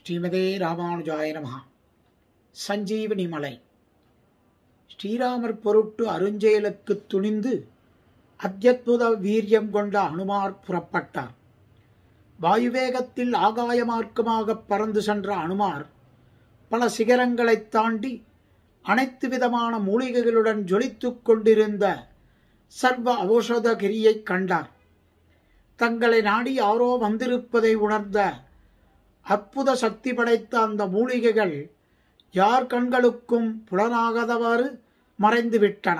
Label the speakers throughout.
Speaker 1: ஸ்ரீமதே ராமானுஜாய நமஹா சஞ்சீவனி மலை ஸ்ரீராமர் பொருட்டு அருஞ்செயலுக்கு துணிந்து அத்யத்புத வீரியம் கொண்ட அனுமார் புறப்பட்டார் வாயுவேகத்தில் ஆகாய மார்க்கமாக பறந்து சென்ற அனுமார் பல சிகரங்களைத் தாண்டி அனைத்து விதமான மூலிகைகளுடன் ஜொலித்துக் கொண்டிருந்த சர்வ ஔஷதகிரியைக் கண்டார் தங்களை நாடி யாரோ வந்திருப்பதை உணர்ந்த அற்புத சக்தி படைத்த அந்த மூலிகைகள் யார் கண்களுக்கும் புலனாகாதவாறு மறைந்து விட்டன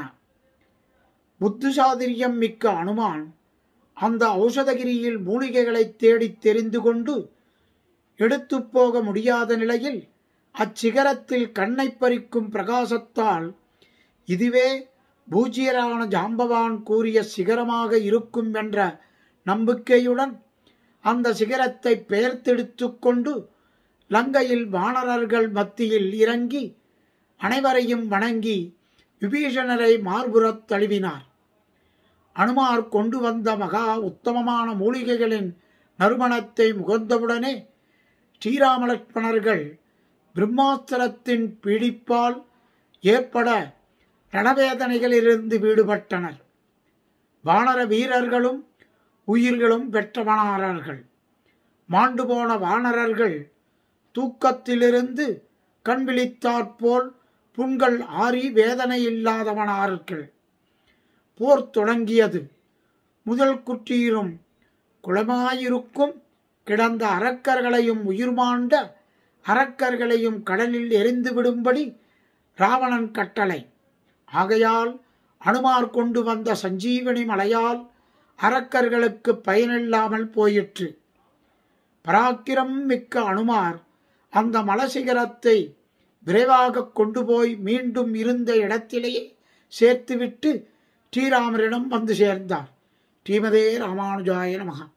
Speaker 1: புத்திசாதிரியம் மிக்க அனுமான் அந்த ஔஷதகிரியில் மூலிகைகளை தேடித் தெரிந்து கொண்டு எடுத்து போக முடியாத நிலையில் அச்சிகரத்தில் கண்ணை பறிக்கும் பிரகாசத்தால் இதுவே பூஜ்யரான ஜாம்பவான் கூறிய சிகரமாக இருக்கும் என்ற நம்பிக்கையுடன் அந்த சிகரத்தை பெயர்த்தெடுத்து கொண்டு லங்கையில் வானரர்கள் மத்தியில் இறங்கி அனைவரையும் வணங்கி விபீஷணரை மார்புறத் தழுவினார் அனுமார் கொண்டு வந்த மகா உத்தமமான மூலிகைகளின் நறுமணத்தை முகர்ந்தவுடனே ஸ்ரீராமலட்சுமணர்கள் பிரம்மாஸ்திரத்தின் பீடிப்பால் ஏற்பட ரணவேதனைகளிலிருந்து வீடுபட்டனர் வானர வீரர்களும் உயிர்களும் பெற்றவனாரர்கள் மாண்டு போன வானரர்கள் தூக்கத்திலிருந்து கண் விழித்தாற்போல் புண்கள் ஆறி வேதனை இல்லாதவனார்கள் போர் தொடங்கியது முதல் குற்றியிலும் குளமாயிருக்கும் கிடந்த அரக்கர்களையும் உயிர்மாண்ட அரக்கர்களையும் கடலில் எரிந்து விடும்படி ராவணன் கட்டளை ஆகையால் அனுமார் கொண்டு வந்த சஞ்சீவனி மலையால் அரக்கர்களுக்கு பயனில்லாமல் போயிற்று பராக்கிரம் மிக்க அனுமார் அந்த மலசிகரத்தை விரைவாக கொண்டு போய் மீண்டும் இருந்த இடத்திலேயே சேர்த்துவிட்டு ஸ்ரீராமரிடம் வந்து சேர்ந்தார் ஸ்ரீமதே ராமானுஜாய நமகா